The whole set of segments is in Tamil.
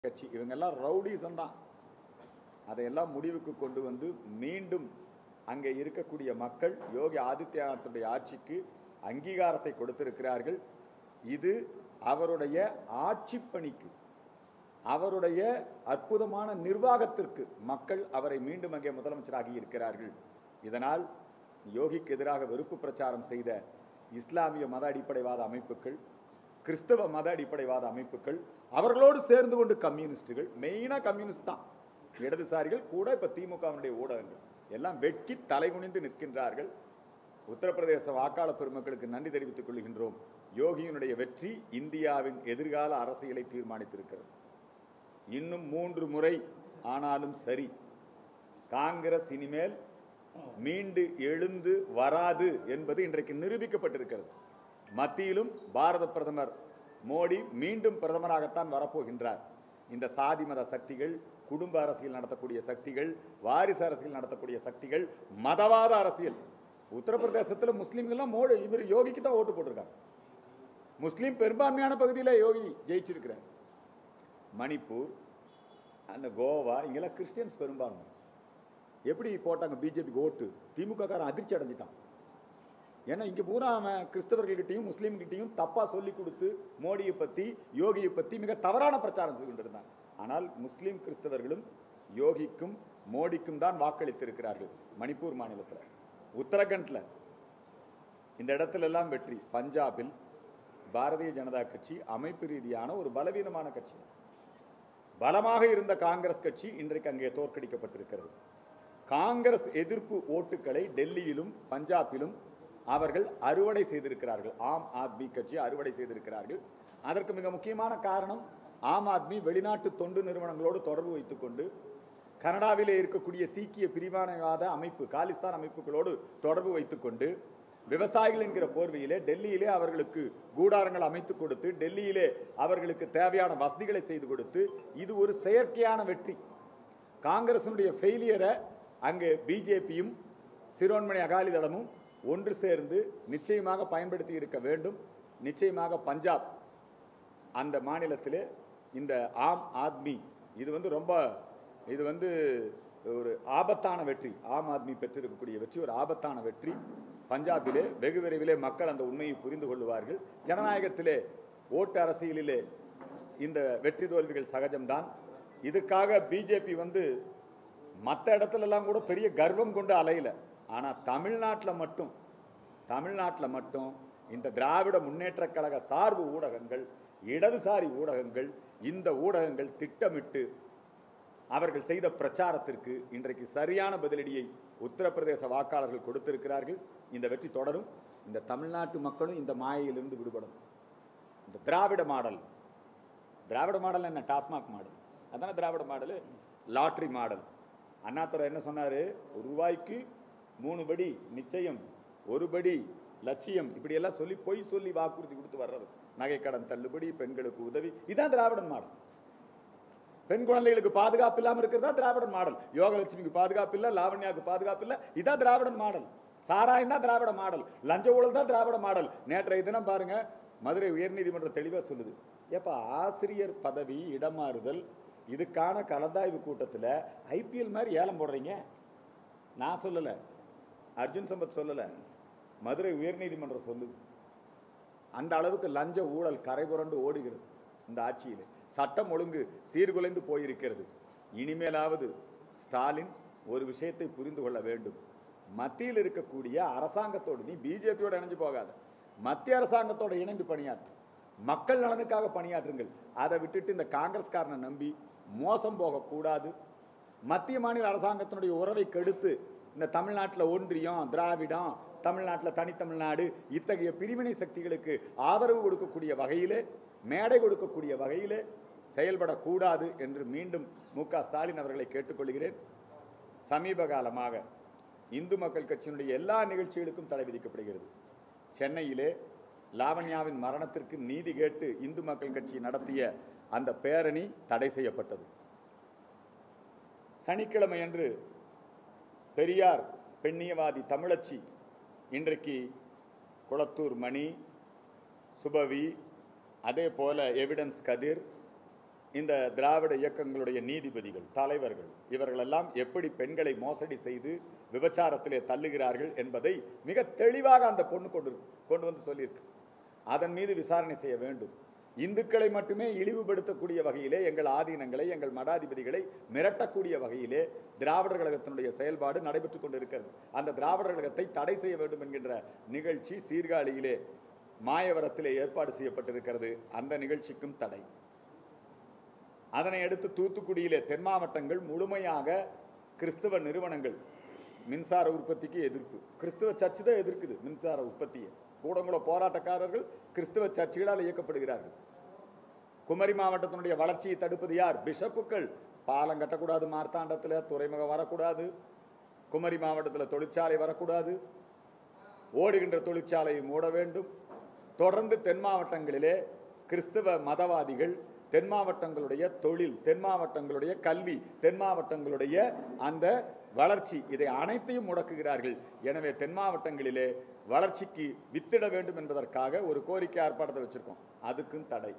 கட்சி இவங்கெல்லாம் ரவுடிசம் தான் அதையெல்லாம் முடிவுக்கு கொண்டு வந்து மீண்டும் அங்கே இருக்கக்கூடிய மக்கள் யோகி ஆதித்யநாத்துடைய ஆட்சிக்கு அங்கீகாரத்தை கொடுத்திருக்கிறார்கள் இது அவருடைய ஆட்சி பணிக்கு அவருடைய அற்புதமான நிர்வாகத்திற்கு மக்கள் அவரை மீண்டும் அங்கே முதலமைச்சராகி இருக்கிறார்கள் இதனால் யோகிக்கு எதிராக வெறுப்பு பிரச்சாரம் செய்த இஸ்லாமிய மத அடிப்படைவாத அமைப்புகள் கிறிஸ்தவ மத அடிப்படைவாத அமைப்புகள் அவர்களோடு சேர்ந்து கொண்டு கம்யூனிஸ்டுகள் மெயினா கம்யூனிஸ்ட் தான் இடதுசாரிகள் கூட இப்ப திமுகவினுடைய ஊடகங்கள் எல்லாம் வெட்கி தலைகுனிந்து நிற்கின்றார்கள் உத்தரப்பிரதேச வாக்காளர் பெருமக்களுக்கு நன்றி தெரிவித்துக் கொள்கின்றோம் யோகியினுடைய வெற்றி இந்தியாவின் எதிர்கால அரசியலை தீர்மானித்திருக்கிறது இன்னும் மூன்று முறை ஆனாலும் சரி காங்கிரஸ் இனிமேல் மீண்டு எழுந்து வராது என்பது இன்றைக்கு நிரூபிக்கப்பட்டிருக்கிறது மத்தியிலும் பாரத பிரதமர் மோடி மீண்டும் பிரதமராகத்தான் வரப்போகின்றார் இந்த சாதி மத சக்திகள் குடும்ப அரசியல் நடத்தக்கூடிய சக்திகள் வாரிசு அரசியல் நடத்தக்கூடிய சக்திகள் மதவாத அரசியல் உத்தரப்பிரதேசத்தில் முஸ்லீம்கள்லாம் மோடி இவர் யோகிக்கு தான் ஓட்டு போட்டிருக்காங்க முஸ்லீம் பெரும்பான்மையான பகுதியில் யோகி ஜெயிச்சிருக்கிறார் மணிப்பூர் அந்த கோவா இங்கெல்லாம் கிறிஸ்டியன்ஸ் பெரும்பான்மை எப்படி போட்டாங்க பிஜேபிக்கு ஓட்டு திமுக காரன் அதிர்ச்சி அடைஞ்சிட்டான் ஏன்னா இங்க பூரா அவன் கிறிஸ்தவர்கள்கிட்டையும் முஸ்லீம்கிட்டையும் தப்பா சொல்லி கொடுத்து மோடியை பத்தி யோகியை பத்தி மிக தவறான பிரச்சாரம் செய்து கொண்டிருந்தான் ஆனால் முஸ்லீம் கிறிஸ்தவர்களும் யோகிக்கும் மோடிக்கும் தான் வாக்களித்திருக்கிறார்கள் மணிப்பூர் மாநிலத்தில் உத்தரகண்ட்ல இந்த இடத்துல எல்லாம் வெற்றி பஞ்சாபில் பாரதிய ஜனதா கட்சி அமைப்பு ரீதியான ஒரு பலவீனமான கட்சி பலமாக இருந்த காங்கிரஸ் கட்சி இன்றைக்கு அங்கே தோற்கடிக்கப்பட்டிருக்கிறது காங்கிரஸ் எதிர்ப்பு ஓட்டுகளை டெல்லியிலும் பஞ்சாபிலும் அவர்கள் அறுவடை செய்திருக்கிறார்கள் ஆம் ஆத்மி கட்சி அறுவடை செய்திருக்கிறார்கள் அதற்கு மிக முக்கியமான காரணம் ஆம் ஆத்மி வெளிநாட்டு தொண்டு நிறுவனங்களோடு தொடர்பு வைத்துக்கொண்டு கனடாவிலே இருக்கக்கூடிய சீக்கிய பிரிவானவாத அமைப்பு காலிஸ்தான் அமைப்புகளோடு தொடர்பு வைத்துக்கொண்டு விவசாயிகள் என்கிற போர்வையிலே டெல்லியிலே அவர்களுக்கு கூடாரங்கள் அமைத்து கொடுத்து டெல்லியிலே அவர்களுக்கு தேவையான வசதிகளை செய்து கொடுத்து இது ஒரு செயற்கையான வெற்றி காங்கிரசினுடைய ஃபெயிலியரை அங்கே பிஜேபியும் சிரோன்மணி அகாலிதளமும் ஒன்று சேர்ந்து நிச்சயமாக பயன்படுத்தி இருக்க வேண்டும் நிச்சயமாக பஞ்சாப் அந்த மாநிலத்திலே இந்த ஆம் ஆத்மி இது வந்து ரொம்ப இது வந்து ஒரு ஆபத்தான வெற்றி ஆம் ஆத்மி பெற்றிருக்கக்கூடிய வெற்றி ஒரு ஆபத்தான வெற்றி பஞ்சாபிலே வெகு விரைவிலே மக்கள் அந்த உண்மையை புரிந்து கொள்வார்கள் ஜனநாயகத்திலே ஓட்டு அரசியலிலே இந்த வெற்றி தோல்விகள் சகஜம்தான் இதுக்காக பிஜேபி வந்து மற்ற இடத்துல எல்லாம் கூட பெரிய கர்வம் கொண்டு அலையல ஆனா தமிழ்நாட்டில் மட்டும் தமிழ்நாட்டில் மட்டும் இந்த திராவிட முன்னேற்ற கழக சார்பு ஊடகங்கள் இடதுசாரி ஊடகங்கள் இந்த ஊடகங்கள் திட்டமிட்டு அவர்கள் செய்த பிரச்சாரத்திற்கு இன்றைக்கு சரியான பதிலடியை உத்தரப்பிரதேச வாக்காளர்கள் கொடுத்திருக்கிறார்கள் இந்த வெற்றி தொடரும் இந்த தமிழ்நாட்டு மக்களும் இந்த மாயையிலிருந்து விடுபடும் இந்த திராவிட மாடல் திராவிட மாடல் என்ன டாஸ்மாக் மாடல் அதானே Dravida model lottery model Annadurai என்ன சொன்னாரு ஒரு ரூபாய்க்கு மூணு படி நிச்சயம் ஒரு படி லட்சியம் இப்படி எல்லாம் சொல்லி பொய் சொல்லி வாக்குறுதி கொடுத்து வர்றது நகைக்கடன் தள்ளுபடி பெண்களுக்கு உதவி இதான் திராவிடன் மாடல் பெண் குழந்தைகளுக்கு பாதுகாப்பு இல்லாம இருக்கிறதா திராவிடன் மாடல் யோகலட்சுமிக்கு பாதுகாப்பு இல்ல லாவண்யாவுக்கு பாதுகாப்பு இல்ல இதான் திராவிடன் மாடல் சாராயம் தான் திராவிட மாடல் லஞ்ச ஊழல் தான் திராவிட மாடல் நேற்றைய தினம் பாருங்க மதுரை உயர்நீதிமன்றம் தெளிவா சொல்லுது ஏப்பா ஆசிரியர் பதவி இடமாறுதல் இதுக்கான கலந்தாய்வு கூட்டத்தில் ஐபிஎல் மாதிரி ஏலம் போடுறீங்க நான் சொல்லலை அர்ஜுன் சம்பத் சொல்லலை மதுரை உயர்நீதிமன்றம் சொல்லுது அந்த அளவுக்கு லஞ்ச ஊழல் கரை புரண்டு ஓடுகிறது இந்த ஆட்சியில் சட்டம் ஒழுங்கு சீர்குலைந்து போயிருக்கிறது இனிமேலாவது ஸ்டாலின் ஒரு விஷயத்தை புரிந்து கொள்ள வேண்டும் மத்தியில் இருக்கக்கூடிய அரசாங்கத்தோடு நீ பிஜேபியோட இணைஞ்சு போகாத மத்திய அரசாங்கத்தோட இணைந்து பணியாற்று மக்கள் நலனுக்காக பணியாற்றுங்கள் அதை விட்டுட்டு இந்த காங்கிரஸ்காரனை நம்பி மோசம் போகக்கூடாது மத்திய மாநில அரசாங்கத்தினுடைய உறவை கெடுத்து இந்த தமிழ்நாட்டில் ஒன்றியம் திராவிடம் தமிழ்நாட்டில் தனித்தமிழ்நாடு இத்தகைய பிரிவினை சக்திகளுக்கு ஆதரவு கொடுக்கக்கூடிய வகையிலே மேடை கொடுக்கக்கூடிய வகையிலே செயல்படக்கூடாது என்று மீண்டும் மு க ஸ்டாலின் அவர்களை கேட்டுக்கொள்கிறேன் சமீப காலமாக இந்து மக்கள் கட்சியினுடைய எல்லா நிகழ்ச்சிகளுக்கும் தடை விதிக்கப்படுகிறது சென்னையிலே லாவண்யாவின் மரணத்திற்கு நீதி கேட்டு இந்து மக்கள் கட்சி நடத்திய அந்த பேரணி தடை செய்யப்பட்டது சனிக்கிழமை அன்று பெரியார் பெண்ணியவாதி தமிழச்சி இன்றைக்கு குளத்தூர் மணி சுபவி அதே போல எவிடன்ஸ் கதிர் இந்த திராவிட இயக்கங்களுடைய நீதிபதிகள் தலைவர்கள் இவர்களெல்லாம் எப்படி பெண்களை மோசடி செய்து விபச்சாரத்திலே தள்ளுகிறார்கள் என்பதை மிக தெளிவாக அந்த பொண்ணு கொண்டு கொண்டு வந்து சொல்லியிருக்கு அதன் மீது விசாரணை செய்ய வேண்டும் இந்துக்களை மட்டுமே இழிவுபடுத்தக்கூடிய வகையிலே எங்கள் ஆதீனங்களை எங்கள் மடாதிபதிகளை மிரட்டக்கூடிய வகையிலே திராவிடர் கழகத்தினுடைய செயல்பாடு நடைபெற்றுக் கொண்டிருக்கிறது அந்த திராவிடர் கழகத்தை தடை செய்ய வேண்டும் என்கின்ற நிகழ்ச்சி சீர்காழியிலே மாயவரத்திலே ஏற்பாடு செய்யப்பட்டிருக்கிறது அந்த நிகழ்ச்சிக்கும் தடை அதனை அடுத்து தூத்துக்குடியிலே தென் மாவட்டங்கள் முழுமையாக கிறிஸ்தவ நிறுவனங்கள் மின்சார உற்பத்திக்கு எதிர்ப்பு கிறிஸ்தவ சர்ச்சு தான் எதிர்க்குது மின்சார உற்பத்தியை கூடங்குள போராட்டக்காரர்கள் கிறிஸ்தவ சர்ச்சுகளால் இயக்கப்படுகிறார்கள் குமரி மாவட்டத்தினுடைய வளர்ச்சியை தடுப்பது யார் பிஷப்புக்கள் பாலம் கட்டக்கூடாது மார்த்தாண்டத்தில் துறைமுகம் வரக்கூடாது குமரி மாவட்டத்தில் தொழிற்சாலை வரக்கூடாது ஓடுகின்ற தொழிற்சாலையை மூட வேண்டும் தொடர்ந்து தென் மாவட்டங்களிலே கிறிஸ்தவ மதவாதிகள் தென் மாவட்டங்களுடைய தொழில் தென் மாவட்டங்களுடைய கல்வி தென் மாவட்டங்களுடைய அந்த வளர்ச்சி இதை அனைத்தையும் முடக்குகிறார்கள் எனவே தென் மாவட்டங்களிலே வளர்ச்சிக்கு வித்திட வேண்டும் என்பதற்காக ஒரு கோரிக்கை ஆர்ப்பாட்டத்தை வச்சிருக்கோம் அதுக்கும் தடை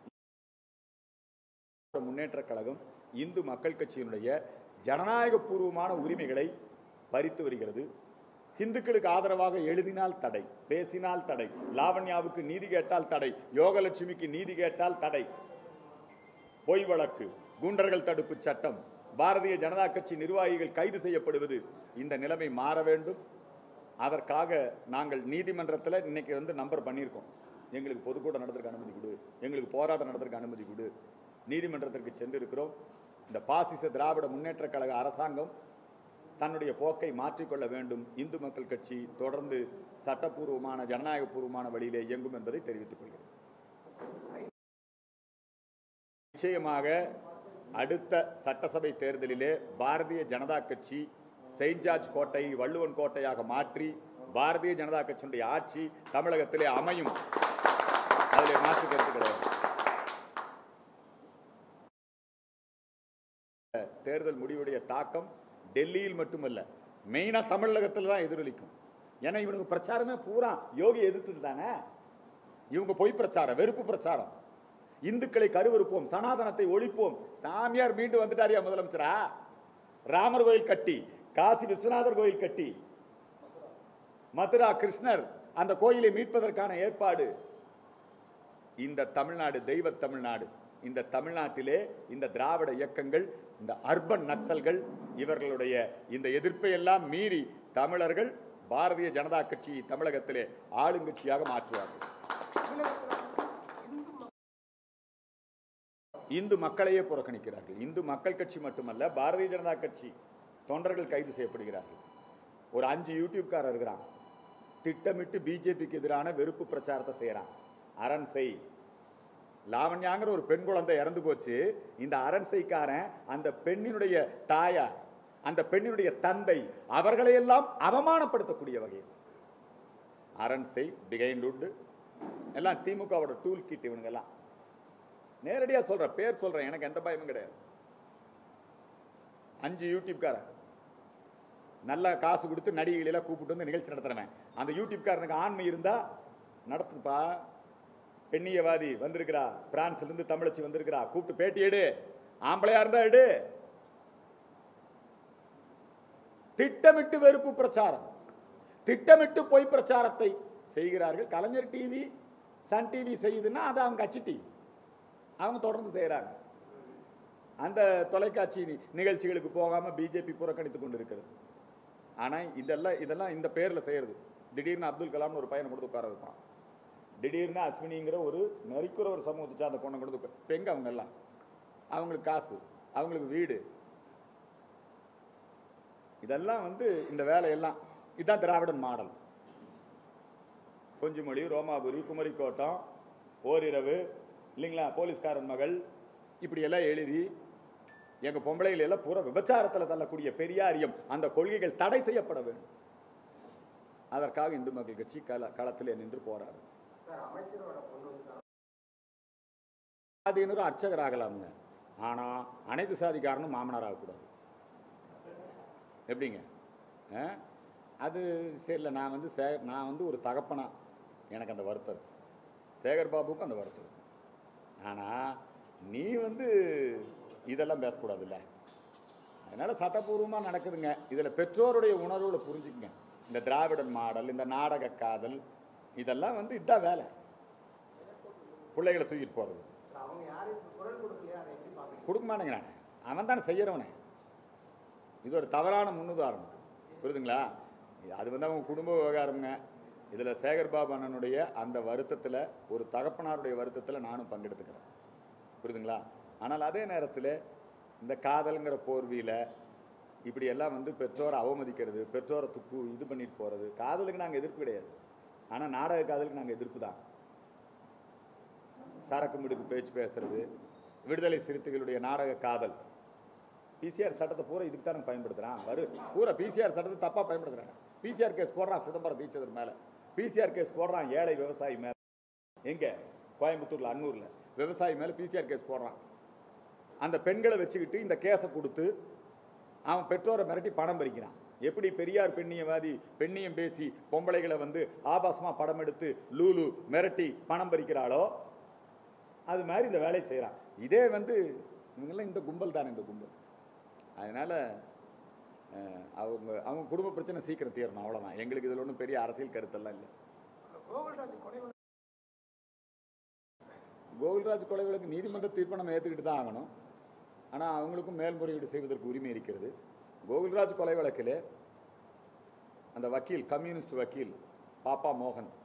முன்னேற்ற கழகம் இந்து மக்கள் கட்சியினுடைய ஜனநாயக பூர்வமான உரிமைகளை பறித்து வருகிறது இந்துக்களுக்கு ஆதரவாக எழுதினால் தடை பேசினால் தடை லாவண்யாவுக்கு நீதி கேட்டால் தடை யோகலட்சுமிக்கு நீதி கேட்டால் தடை பொய் வழக்கு குண்டர்கள் தடுப்பு சட்டம் பாரதிய ஜனதா கட்சி நிர்வாகிகள் கைது செய்யப்படுவது இந்த நிலைமை மாற வேண்டும் அதற்காக நாங்கள் நீதிமன்றத்தில் இன்னைக்கு வந்து நம்பர் பண்ணியிருக்கோம் எங்களுக்கு பொதுக்கூட்டம் நடத்துறதுக்கு அனுமதி கொடு எங்களுக்கு போராட்டம் நடத்துறதுக்கு அனுமதி கொடு நீதிமன்றத்திற்கு சென்றிருக்கிறோம் இந்த பாசிச திராவிட முன்னேற்ற கழக அரசாங்கம் தன்னுடைய போக்கை மாற்றிக்கொள்ள வேண்டும் இந்து மக்கள் கட்சி தொடர்ந்து சட்டப்பூர்வமான ஜனநாயகபூர்வமான வழியிலே இயங்கும் என்பதை தெரிவித்துக் கொள்கிறேன் நிச்சயமாக அடுத்த சட்டசபை தேர்தலிலே பாரதிய ஜனதா கட்சி செயின்ட் ஜார்ஜ் கோட்டை வள்ளுவன் கோட்டையாக மாற்றி பாரதிய ஜனதா கட்சியினுடைய ஆட்சி தமிழகத்திலே அமையும் அதிலே மாற்று கருத்து கிடையாது தேர்தல் முடிவுடைய தாக்கம் டெல்லியில் மட்டுமல்ல மெயினா தமிழகத்தில் தான் எதிரொலிக்கும் ஏன்னா இவனுக்கு பிரச்சாரமே பூரா யோகி எதிர்த்து தானே இவங்க பொய் பிரச்சாரம் வெறுப்பு பிரச்சாரம் இந்துக்களை கருவறுப்போம் சனாதனத்தை ஒழிப்போம் சாமியார் மீண்டும் வந்துட்டாரியா முதலமைச்சரா ராமர் கோயில் கட்டி காசி விஸ்வநாதர் கோயில் கட்டி மதுரா கிருஷ்ணர் அந்த கோயிலை மீட்பதற்கான ஏற்பாடு இந்த தமிழ்நாடு தெய்வ தமிழ்நாடு இந்த தமிழ்நாட்டிலே இந்த திராவிட இயக்கங்கள் இந்த அர்பன் நக்சல்கள் இவர்களுடைய இந்த எதிர்ப்பை எல்லாம் மீறி தமிழர்கள் பாரதிய ஜனதா கட்சியை தமிழகத்திலே ஆளுங்கட்சியாக மாற்றுவார்கள் இந்து மக்களையே புறக்கணிக்கிறார்கள் இந்து மக்கள் கட்சி மட்டுமல்ல பாரதிய ஜனதா கட்சி தொண்டர்கள் கைது செய்யப்படுகிறார்கள் ஒரு அஞ்சு யூடியூப்காரர் இருக்கிறான் திட்டமிட்டு பிஜேபிக்கு எதிரான வெறுப்பு பிரச்சாரத்தை செய்யறான் அரண் செய் லாவண்யாங்கிற ஒரு பெண் குழந்தை இறந்து போச்சு இந்த அரண்சைக்காரன் அந்த பெண்ணினுடைய தாயார் அந்த பெண்ணினுடைய தந்தை அவர்களையெல்லாம் அவமானப்படுத்தக்கூடிய வகையில் அரண்சை பிகைண்டுண்டு எல்லாம் திமுகவோட டூல் கிட் இவனுங்க எல்லாம் நேரடியா சொல்றேன் பேர் சொல்றேன் எனக்கு எந்த பயமும் கிடையாது அஞ்சு யூடியூப்காரன் நல்ல காசு கொடுத்து நடிகைகளெல்லாம் கூப்பிட்டு வந்து நிகழ்ச்சி நடத்துறவன் அந்த யூடியூப்காரனுக்கு ஆண்மை இருந்தா நடத்துப்பா பெண்ணியவாதி வந்திருக்கிறா பிரான்ஸ்ல இருந்து தமிழச்சி வந்திருக்கிறா கூப்பிட்டு பேட்டி எடு ஆம்பளையா இருந்தா எடு திட்டமிட்டு வெறுப்பு பிரச்சாரம் திட்டமிட்டு பொய் பிரச்சாரத்தை செய்கிறார்கள் கலைஞர் டிவி சன் டிவி செய்யுதுன்னா அது அவங்க கட்சி டிவி அவங்க தொடர்ந்து செய்கிறாங்க அந்த தொலைக்காட்சி நி- நிகழ்ச்சிகளுக்கு போகாம பிஜேபி புறக்கணித்து கொண்டிருக்கிறது ஆனா இதெல்லாம் இதெல்லாம் இந்த பேர்ல செய்யறது திடீர்னு அப்துல் கலாம்னு ஒரு பையனை கொடுத்து உட்கார வைப்பான் திடீர்னு அஸ்வினிங்கிற ஒரு நரிக்குற ஒரு சமூகத்தை சார்ந்த பொண்ணை கொடுத்து உட்கா- இப்ப எங்க அவங்க எல்லாம் அவங்களுக்கு காசு அவங்களுக்கு வீடு இதெல்லாம் வந்து இந்த வேலையெல்லாம் இதுதான் திராவிடன் மாடல் கொஞ்சுமொழி ரோமாபுரி குமரிக்கோட்டம் ஓரிரவு இல்லைங்களா போலீஸ்காரன் மகள் இப்படி எல்லாம் எழுதி எங்க பொம்பளைகள் எல்லாம் பூரா விபச்சாரத்தில் தள்ளக்கூடிய பெரியாரியம் அந்த கொள்கைகள் தடை செய்யப்பட வேண்டும் அதற்காக இந்து மக்கள் கட்சி கள களத்தில் நின்று போராடும் சார் அமைச்சரோட பொண்ணு வந்து சாதியினரும் அர்ச்சகர் ஆகலாமுங்க ஆனா அனைத்து சாதிக்காரனும் மாமனார் ஆகக்கூடாது எப்படிங்க ஆ? அது சரியில்ல நான் வந்து சே நான் வந்து ஒரு தகப்பனா எனக்கு அந்த வருத்தம் இருக்கு. சேகர் பாபுக்கும் அந்த வருத்தம் இருக்கு. ஆனா நீ வந்து இதெல்லாம் பேசக்கூடாதுல்ல அதனால சட்டப்பூர்வமாக நடக்குதுங்க இதில் பெற்றோருடைய உணர்வுகளை புரிஞ்சுக்குங்க இந்த திராவிடன் மாடல் இந்த நாடக காதல் இதெல்லாம் வந்து இதான் வேலை பிள்ளைகளை தூக்கிட்டு போகிறது அவங்க யாரும் இப்ப குரல் கொடுக்கலையா அதை எப்படி பாக்குறீங்க கொடுக்க மாட்டேங்கிறானே அவன் தானே செய்யறவனே இது ஒரு தவறான முன்னுதாரணம் புரியுதுங்களா இது- அது வந்து அவங்க குடும்ப விவகாரம்ங்க இதில் சேகர் பாபு அண்ணனுடைய அந்த வருத்தத்தில் ஒரு தகப்பனாருடைய வருத்தத்தில் நானும் பங்கெடுத்துக்கிறேன் புரியுதுங்களா ஆனால் அதே நேரத்தில் இந்த காதல்ங்கிற போர்வியில் இப்படி எல்லாம் வந்து பெற்றோரை அவமதிக்கிறது பெற்றோரை துப்பு இது பண்ணிட்டு போகிறது காதலுக்கு நாங்கள் எதிர்ப்பு கிடையாது ஆனால் நாடக காதலுக்கு நாங்கள் எதிர்ப்பு தான் சரக்கு மிடுக்கு பேச்சு பேசுறது விடுதலை சிறுத்தைகளுடைய நாடக காதல் பிசிஆர் சட்டத்தை பூரா இதுக்கு தான் பயன்படுத்துறான் வரு பூரா பிசிஆர் சட்டத்தை தப்பா பயன்படுத்துறாங்க பிசிஆர் கேஸ் போடுறான் சிதம்பரம் தீட்சதர் மேல பிசிஆர் கேஸ் போடுறான் ஏழை விவசாயி மேல எங்க கோயம்புத்தூர்ல அன்னூர்ல விவசாயி மேல பிசிஆர் கேஸ் போடுறான் அந்த பெண்களை வச்சுக்கிட்டு இந்த கேஸை கொடுத்து அவன் பெற்றோரை மிரட்டி பணம் பறிக்கிறான் எப்படி பெரியார் பெண்ணியவாதி பெண்ணியம் பேசி பொம்பளைகளை வந்து ஆபாசமா படம் எடுத்து லூலு மிரட்டி பணம் பறிக்கிறாளோ அது மாதிரி இந்த வேலையை செய்கிறான் இதே வந்து இவங்கெல்லாம் இந்த கும்பல் தானே இந்த கும்பல் அதனால அஹ், அவங்க அவங்க குடும்ப பிரச்சனை சீக்கிரம் தீரணும் அவ்வளோதான் எங்களுக்கு இதில் ஒன்றும் பெரிய அரசியல் கருத்தெல்லாம் இல்லை கோகுல்ராஜ் கொலை வழக்கு கோகுல்ராஜ் கொலை வழக்கு நீதிமன்ற தீர்ப்பை நம்ம ஏற்றுக்கிட்டு தான் ஆகணும் ஆனால் அவங்களுக்கும் மேல்முறையீடு செய்வதற்கு உரிமை இருக்கிறது கோகுல்ராஜ் கொலை வழக்கில் அந்த வக்கீல் கம்யூனிஸ்ட் வக்கீல் பாப்பா மோகன்